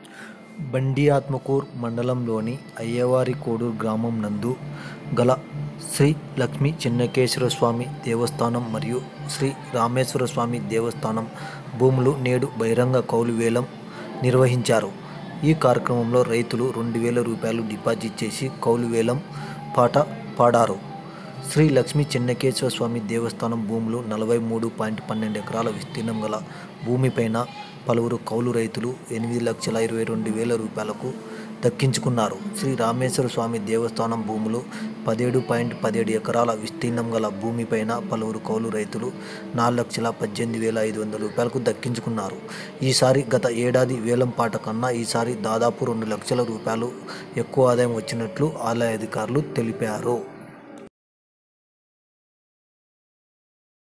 బండి ఆత్మకూర్ మండలంలోని అయ్యవారికోడూరు గ్రామం నందు గల శ్రీ లక్ష్మీ చెన్నకేశ్వర స్వామి దేవస్థానం మరియు శ్రీ రామేశ్వర స్వామి దేవస్థానం భూములు నేడు బహిరంగ కౌలు వేలం నిర్వహించారు ఈ కార్యక్రమంలో రైతులు రెండు వేల రూపాయలు డిపాజిట్ చేసి కౌలు వేలం పాట పాడారు శ్రీ లక్ష్మీ చెన్నకేశ్వర స్వామి దేవస్థానం భూములు నలభై మూడు పాయింట్ పన్నెండు ఎకరాల విస్తీర్ణం గల భూమిపైన పలువురు కౌలు రైతులు ఎనిమిది లక్షల ఇరవై రెండు వేల రూపాయలకు దక్కించుకున్నారు శ్రీ రామేశ్వర స్వామి దేవస్థానం భూములు పదిహేడు పాయింట్ పదిహేడు ఎకరాల విస్తీర్ణం గల భూమిపైన పలువురు కౌలు రైతులు నాలుగు లక్షల పద్దెనిమిది వేల ఐదు వందల రూపాయలకు దక్కించుకున్నారు ఈసారి గత ఏడాది వేలం పాట కన్నా ఈసారి దాదాపు రెండు లక్షల రూపాయలు ఎక్కువ ఆదాయం వచ్చినట్లు ఆలయ అధికారులు తెలిపారు